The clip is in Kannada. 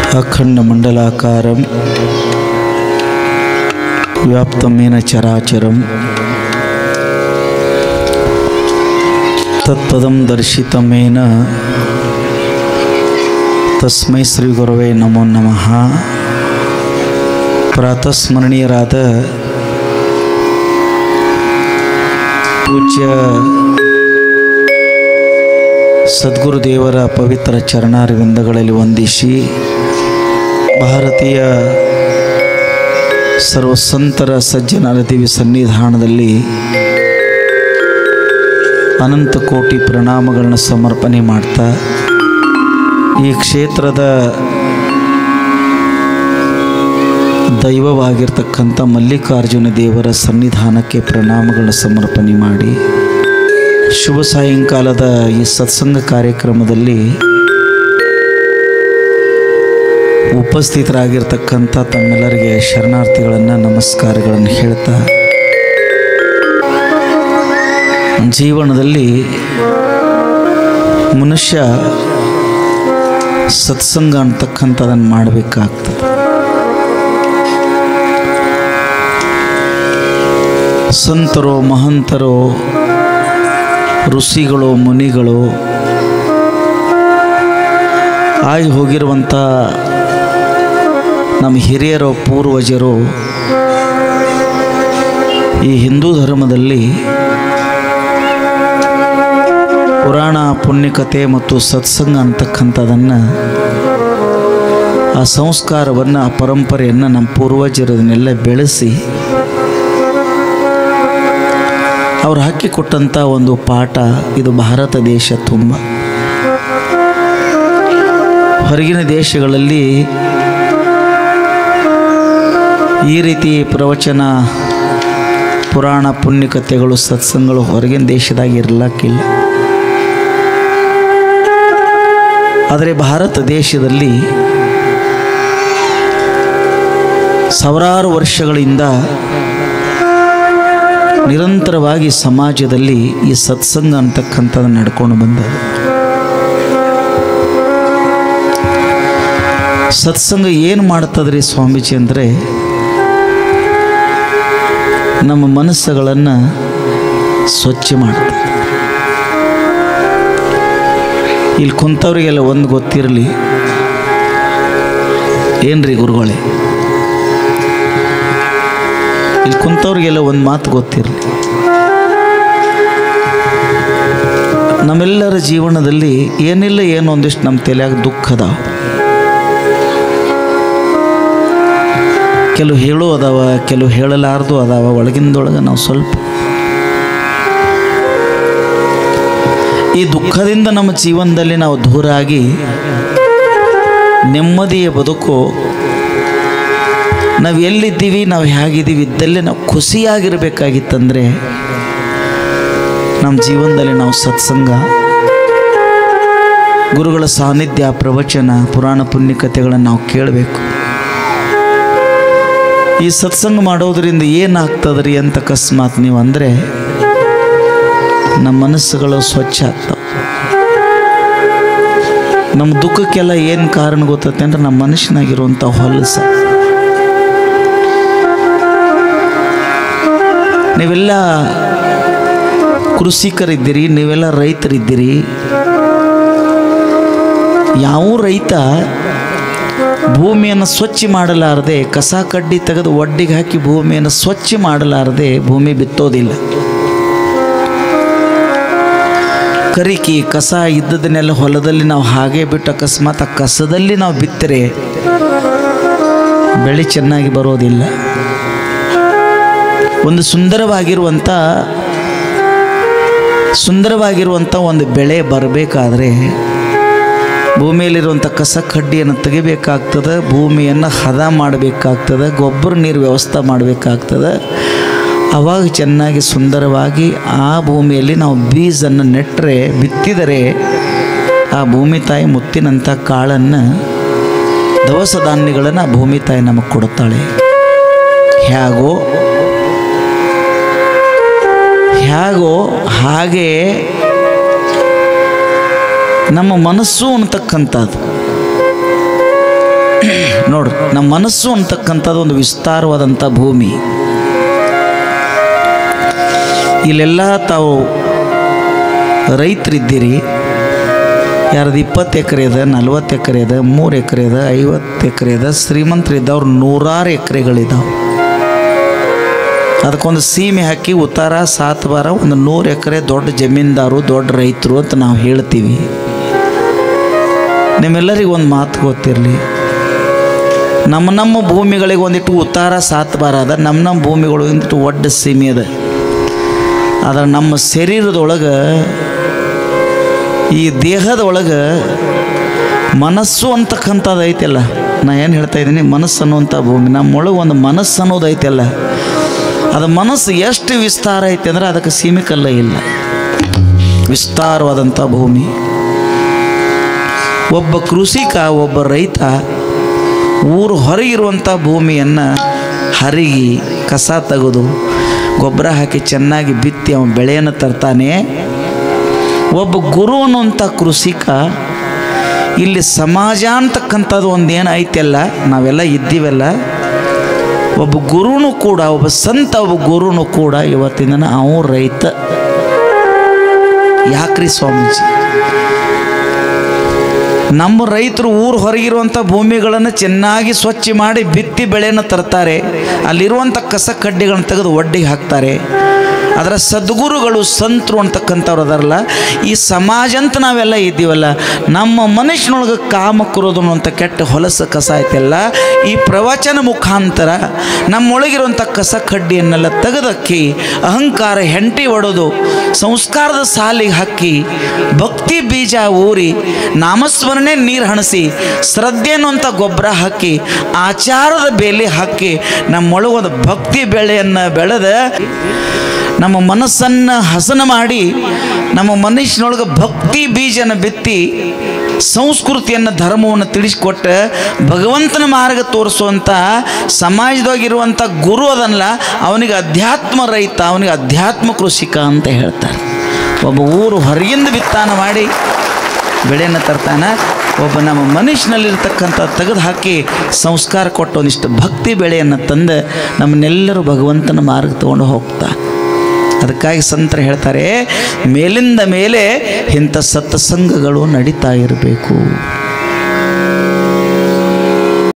अखण्डमण्डलाकारं व्याप्तमेन चराचरं तत्पदं दर्शितमेन ತಸ್ಮೈ ಶ್ರೀ ಗುರುವೇ ನಮೋ ನಮಃ ಪ್ರಾತಸ್ಮರಣೀಯರಾದ ಪೂಜ್ಯ ಸದ್ಗುರುದೇವರ ಪವಿತ್ರ ಚರಣಾರವಿಂದಗಳಲ್ಲಿ ವಂದಿಸಿ ಭಾರತೀಯ ಸರ್ವಸಂತರ ಸಜ್ಜನರ ದೇವಿ ಸನ್ನಿಧಾನದಲ್ಲಿ ಅನಂತ ಕೋಟಿ ಪ್ರಣಾಮಗಳನ್ನು ಸಮರ್ಪಣೆ ಮಾಡ್ತಾ ಈ ಕ್ಷೇತ್ರದ ದೈವವಾಗಿರ್ತಕ್ಕಂಥ ಮಲ್ಲಿಕಾರ್ಜುನ ದೇವರ ಸನ್ನಿಧಾನಕ್ಕೆ ಪ್ರಣಾಮಗಳನ್ನು ಸಮರ್ಪಣೆ ಮಾಡಿ ಶುಭ ಸಾಯಂಕಾಲದ ಈ ಸತ್ಸಂಗ ಕಾರ್ಯಕ್ರಮದಲ್ಲಿ ಉಪಸ್ಥಿತರಾಗಿರ್ತಕ್ಕಂಥ ತಮ್ಮೆಲ್ಲರಿಗೆ ಶರಣಾರ್ಥಿಗಳನ್ನು ನಮಸ್ಕಾರಗಳನ್ನು ಹೇಳ್ತಾ ಜೀವನದಲ್ಲಿ ಮನುಷ್ಯ ಸತ್ಸಂಗ ಅಂತಕ್ಕಂಥದನ್ನು ಮಾಡಬೇಕಾಗ್ತದೆ ಸಂತರೋ ಮಹಂತರೋ ಋಷಿಗಳು ಮುನಿಗಳು ಆಗಿ ಹೋಗಿರುವಂಥ ನಮ್ಮ ಹಿರಿಯರು ಪೂರ್ವಜರು ಈ ಹಿಂದೂ ಧರ್ಮದಲ್ಲಿ ಪುರಾಣ ಪುಣ್ಯಕಥೆ ಮತ್ತು ಸತ್ಸಂಗ ಅಂತಕ್ಕಂಥದನ್ನು ಆ ಸಂಸ್ಕಾರವನ್ನು ಆ ಪರಂಪರೆಯನ್ನು ನಮ್ಮ ಪೂರ್ವಜರನ್ನೆಲ್ಲ ಬೆಳೆಸಿ ಅವ್ರು ಹಾಕಿಕೊಟ್ಟಂಥ ಒಂದು ಪಾಠ ಇದು ಭಾರತ ದೇಶ ತುಂಬ ಹೊರಗಿನ ದೇಶಗಳಲ್ಲಿ ಈ ರೀತಿ ಪ್ರವಚನ ಪುರಾಣ ಪುಣ್ಯಕಥೆಗಳು ಸತ್ಸಂಗಗಳು ಹೊರಗಿನ ದೇಶದಾಗ ಇರ್ಲಕ್ಕಿಲ್ಲ ಆದರೆ ಭಾರತ ದೇಶದಲ್ಲಿ ಸಾವಿರಾರು ವರ್ಷಗಳಿಂದ ನಿರಂತರವಾಗಿ ಸಮಾಜದಲ್ಲಿ ಈ ಸತ್ಸಂಗ ಅಂತಕ್ಕಂಥದ್ದು ನಡ್ಕೊಂಡು ಬಂದ ಸತ್ಸಂಗ ಏನು ಮಾಡ್ತದ್ರಿ ಸ್ವಾಮೀಜಿ ಅಂದರೆ ನಮ್ಮ ಮನಸ್ಸುಗಳನ್ನು ಸ್ವಚ್ಛ ಮಾಡ್ತದೆ ಇಲ್ಲಿ ಕುಂತವ್ರಿಗೆಲ್ಲ ಒಂದು ಗೊತ್ತಿರಲಿ ಏನ್ರಿ ಗುರುಗಳೇ ಇಲ್ಲಿ ಕುಂತವ್ರಿಗೆಲ್ಲ ಒಂದು ಮಾತು ಗೊತ್ತಿರಲಿ ನಮ್ಮೆಲ್ಲರ ಜೀವನದಲ್ಲಿ ಏನಿಲ್ಲ ಏನೋ ಒಂದಿಷ್ಟು ನಮ್ಮ ತಲೆಯಾಗ ದುಃಖ ಅದಾವ ಕೆಲವು ಹೇಳೋ ಅದಾವ ಕೆಲವು ಹೇಳಲಾರ್ದು ಅದಾವ ಒಳಗಿಂದೊಳಗೆ ನಾವು ಸ್ವಲ್ಪ ಈ ದುಃಖದಿಂದ ನಮ್ಮ ಜೀವನದಲ್ಲಿ ನಾವು ದೂರ ಆಗಿ ನೆಮ್ಮದಿಯ ಬದುಕು ನಾವು ಎಲ್ಲಿದ್ದೀವಿ ನಾವು ಹೇಗಿದ್ದೀವಿ ಇದ್ದಲ್ಲೇ ನಾವು ಖುಷಿಯಾಗಿರಬೇಕಾಗಿತ್ತಂದರೆ ನಮ್ಮ ಜೀವನದಲ್ಲಿ ನಾವು ಸತ್ಸಂಗ ಗುರುಗಳ ಸಾನ್ನಿಧ್ಯ ಪ್ರವಚನ ಪುರಾಣ ಪುಣ್ಯಕಥೆಗಳನ್ನು ನಾವು ಕೇಳಬೇಕು ಈ ಸತ್ಸಂಗ ಮಾಡೋದರಿಂದ ಏನಾಗ್ತದ್ರಿ ಅಂತ ಅಕಸ್ಮಾತ್ ನೀವು ಅಂದರೆ ನಮ್ಮ ಮನಸ್ಸುಗಳು ಸ್ವಚ್ಛ ಆಗ್ತವೆ ನಮ್ಮ ದುಃಖಕ್ಕೆಲ್ಲ ಏನು ಕಾರಣ ಗೊತ್ತೈತೆ ಅಂದ್ರೆ ನಮ್ಮ ಮನುಷ್ಯನಾಗಿರುವಂಥ ಹೊಲಸ ನೀವೆಲ್ಲ ಕೃಷಿಕರಿದ್ದೀರಿ ನೀವೆಲ್ಲ ರೈತರಿದ್ದೀರಿ ಯಾವ ರೈತ ಭೂಮಿಯನ್ನು ಸ್ವಚ್ಛ ಮಾಡಲಾರದೆ ಕಸ ಕಡ್ಡಿ ತೆಗೆದು ಒಡ್ಡಿಗೆ ಹಾಕಿ ಭೂಮಿಯನ್ನು ಸ್ವಚ್ಛ ಮಾಡಲಾರದೆ ಭೂಮಿ ಬಿತ್ತೋದಿಲ್ಲ ಕರಿಕಿ ಕಸ ಇದ್ದದನ್ನೆಲ್ಲ ಹೊಲದಲ್ಲಿ ನಾವು ಹಾಗೆ ಬಿಟ್ಟು ಅಕಸ್ಮಾತ್ ಆ ಕಸದಲ್ಲಿ ನಾವು ಬಿತ್ತರೆ ಬೆಳೆ ಚೆನ್ನಾಗಿ ಬರೋದಿಲ್ಲ ಒಂದು ಸುಂದರವಾಗಿರುವಂಥ ಸುಂದರವಾಗಿರುವಂಥ ಒಂದು ಬೆಳೆ ಬರಬೇಕಾದ್ರೆ ಭೂಮಿಯಲ್ಲಿರುವಂಥ ಕಸ ಕಡ್ಡಿಯನ್ನು ತೆಗಿಬೇಕಾಗ್ತದೆ ಭೂಮಿಯನ್ನು ಹದ ಮಾಡಬೇಕಾಗ್ತದೆ ಗೊಬ್ಬರ ನೀರು ವ್ಯವಸ್ಥೆ ಮಾಡಬೇಕಾಗ್ತದೆ ಅವಾಗ ಚೆನ್ನಾಗಿ ಸುಂದರವಾಗಿ ಆ ಭೂಮಿಯಲ್ಲಿ ನಾವು ಬೀಜನ್ನು ನೆಟ್ಟರೆ ಬಿತ್ತಿದರೆ ಆ ಭೂಮಿ ತಾಯಿ ಮುತ್ತಿನಂಥ ಕಾಳನ್ನು ದವಸ ಧಾನ್ಯಗಳನ್ನು ಆ ಭೂಮಿ ತಾಯಿ ನಮಗೆ ಕೊಡುತ್ತಾಳೆ ಹೇಗೋ ಹೇಗೋ ಹಾಗೆ ನಮ್ಮ ಮನಸ್ಸು ಅನ್ನತಕ್ಕಂಥದ್ದು ನೋಡ್ರಿ ನಮ್ಮ ಮನಸ್ಸು ಅಂತಕ್ಕಂಥದ್ದು ಒಂದು ವಿಸ್ತಾರವಾದಂಥ ಭೂಮಿ ಇಲ್ಲೆಲ್ಲ ತಾವು ರೈತರಿದ್ದೀರಿ ಯಾರ್ದು ಇಪ್ಪತ್ತು ಎಕರೆ ಇದೆ ನಲ್ವತ್ತು ಎಕರೆ ಇದೆ ಮೂರು ಎಕರೆ ಇದೆ ಐವತ್ತು ಎಕರೆ ಇದೆ ಶ್ರೀಮಂತರಿದ್ದವ್ರು ನೂರಾರು ಎಕರೆಗಳಿದ್ದಾವೆ ಅದಕ್ಕೊಂದು ಸೀಮೆ ಹಾಕಿ ಉತ್ತಾರ ಸಾತ್ ಬಾರ ಒಂದು ನೂರು ಎಕರೆ ದೊಡ್ಡ ಜಮೀನ್ದಾರು ದೊಡ್ಡ ರೈತರು ಅಂತ ನಾವು ಹೇಳ್ತೀವಿ ನಿಮ್ಮೆಲ್ಲರಿಗೂ ಒಂದು ಮಾತು ಗೊತ್ತಿರಲಿ ನಮ್ಮ ನಮ್ಮ ಭೂಮಿಗಳಿಗೆ ಒಂದಿಟ್ಟು ಉತ್ತಾರ ಸಾತ್ ಬಾರ ಅದ ನಮ್ಮ ನಮ್ಮ ಭೂಮಿಗಳು ಒಂದಿಟ್ಟು ಒಡ್ಡ ಸೀಮೆ ಅದ ಆದ್ರೆ ನಮ್ಮ ಶರೀರದೊಳಗೆ ಈ ದೇಹದೊಳಗೆ ಮನಸ್ಸು ಅಂತಕ್ಕಂಥದ್ದು ಐತಲ್ಲ ನಾ ಏನು ಹೇಳ್ತಾ ಇದ್ದೀನಿ ಮನಸ್ಸು ಅನ್ನುವಂಥ ಭೂಮಿ ನಮ್ಮೊಳಗೆ ಒಂದು ಮನಸ್ಸು ಅನ್ನೋದು ಐತಲ್ಲ ಅದು ಮನಸ್ಸು ಎಷ್ಟು ವಿಸ್ತಾರ ಐತೆ ಅಂದ್ರೆ ಅದಕ್ಕೆ ಸೀಮಿಕಲ್ಲ ಇಲ್ಲ ವಿಸ್ತಾರವಾದಂಥ ಭೂಮಿ ಒಬ್ಬ ಕೃಷಿಕ ಒಬ್ಬ ರೈತ ಊರು ಹೊರಗಿರುವಂಥ ಭೂಮಿಯನ್ನು ಹರಿಗಿ ಕಸ ತೆಗೆದು ಗೊಬ್ಬರ ಹಾಕಿ ಚೆನ್ನಾಗಿ ಬಿತ್ತಿ ಅವನು ಬೆಳೆಯನ್ನು ತರ್ತಾನೆ ಒಬ್ಬ ಗುರು ಅನ್ನುವಂಥ ಕೃಷಿಕ ಇಲ್ಲಿ ಸಮಾಜ ಅಂತಕ್ಕಂಥದ್ದು ಒಂದೇನು ಐತೆಲ್ಲ ನಾವೆಲ್ಲ ಇದ್ದೀವಲ್ಲ ಒಬ್ಬ ಗುರುನು ಕೂಡ ಒಬ್ಬ ಸಂತ ಒಬ್ಬ ಗುರುನು ಕೂಡ ಇವತ್ತಿನ ದಿನ ಅವ ರೈತ ಯಾಕ್ರಿ ಸ್ವಾಮೀಜಿ ನಮ್ಮ ರೈತರು ಊರು ಹೊರಗಿರುವಂಥ ಭೂಮಿಗಳನ್ನು ಚೆನ್ನಾಗಿ ಸ್ವಚ್ಛ ಮಾಡಿ ಬಿತ್ತಿ ಬೆಳೆಯನ್ನು ತರ್ತಾರೆ ಅಲ್ಲಿರುವಂಥ ಕಸ ಕಡ್ಡಿಗಳನ್ನು ತೆಗೆದು ಒಡ್ಡಿಗೆ ಹಾಕ್ತಾರೆ ಅದರ ಸದ್ಗುರುಗಳು ಸಂತರು ಅಂತಕ್ಕಂಥವ್ರು ಅದಾರಲ್ಲ ಈ ಸಮಾಜ ಅಂತ ನಾವೆಲ್ಲ ಇದ್ದೀವಲ್ಲ ನಮ್ಮ ಮನುಷ್ಯನೊಳಗೆ ಕಾಮಕ್ರೋಧನು ಅನ್ನುವಂಥ ಕೆಟ್ಟ ಹೊಲಸ ಕಸ ಐತೆಲ್ಲ ಈ ಪ್ರವಚನ ಮುಖಾಂತರ ನಮ್ಮೊಳಗಿರುವಂಥ ಕಸ ಕಡ್ಡಿಯನ್ನೆಲ್ಲ ತೆಗೆದಕ್ಕಿ ಅಹಂಕಾರ ಹೆಂಟಿ ಒಡೆದು ಸಂಸ್ಕಾರದ ಸಾಲಿಗೆ ಹಾಕಿ ಭಕ್ತಿ ಬೀಜ ಊರಿ ನಾಮಸ್ಮರಣೆ ನೀರು ಹಣಸಿ ಶ್ರದ್ಧೆ ಅನ್ನುವಂಥ ಗೊಬ್ಬರ ಹಾಕಿ ಆಚಾರದ ಬೇಲಿ ಹಾಕಿ ನಮ್ಮೊಳಗೊಂದು ಭಕ್ತಿ ಬೆಳೆಯನ್ನು ಬೆಳೆದ ನಮ್ಮ ಮನಸ್ಸನ್ನು ಹಸನ ಮಾಡಿ ನಮ್ಮ ಮನುಷ್ಯನೊಳಗೆ ಭಕ್ತಿ ಬೀಜನ ಬಿತ್ತಿ ಸಂಸ್ಕೃತಿಯನ್ನು ಧರ್ಮವನ್ನು ತಿಳಿಸ್ಕೊಟ್ಟ ಭಗವಂತನ ಮಾರ್ಗ ತೋರಿಸುವಂಥ ಸಮಾಜದಾಗಿರುವಂಥ ಗುರು ಅದನ್ನಲ್ಲ ಅವನಿಗೆ ಅಧ್ಯಾತ್ಮ ರೈತ ಅವನಿಗೆ ಅಧ್ಯಾತ್ಮ ಕೃಷಿಕ ಅಂತ ಹೇಳ್ತಾರೆ ಒಬ್ಬ ಊರು ಹೊರಗಿಂದ ಬಿತ್ತಾನ ಮಾಡಿ ಬೆಳೆಯನ್ನು ತರ್ತಾನೆ ಒಬ್ಬ ನಮ್ಮ ಮನುಷ್ಯನಲ್ಲಿರ್ತಕ್ಕಂಥ ತೆಗೆದು ಹಾಕಿ ಸಂಸ್ಕಾರ ಕೊಟ್ಟು ಒಂದಿಷ್ಟು ಭಕ್ತಿ ಬೆಳೆಯನ್ನು ತಂದು ನಮ್ಮನ್ನೆಲ್ಲರೂ ಭಗವಂತನ ಮಾರ್ಗ ತಗೊಂಡು ಹೋಗ್ತಾ ಅದಕ್ಕಾಗಿ ಸಂತರು ಹೇಳ್ತಾರೆ ಮೇಲಿಂದ ಮೇಲೆ ಇಂಥ ಸತ್ಸಂಗಗಳು ನಡೀತಾ ಇರಬೇಕು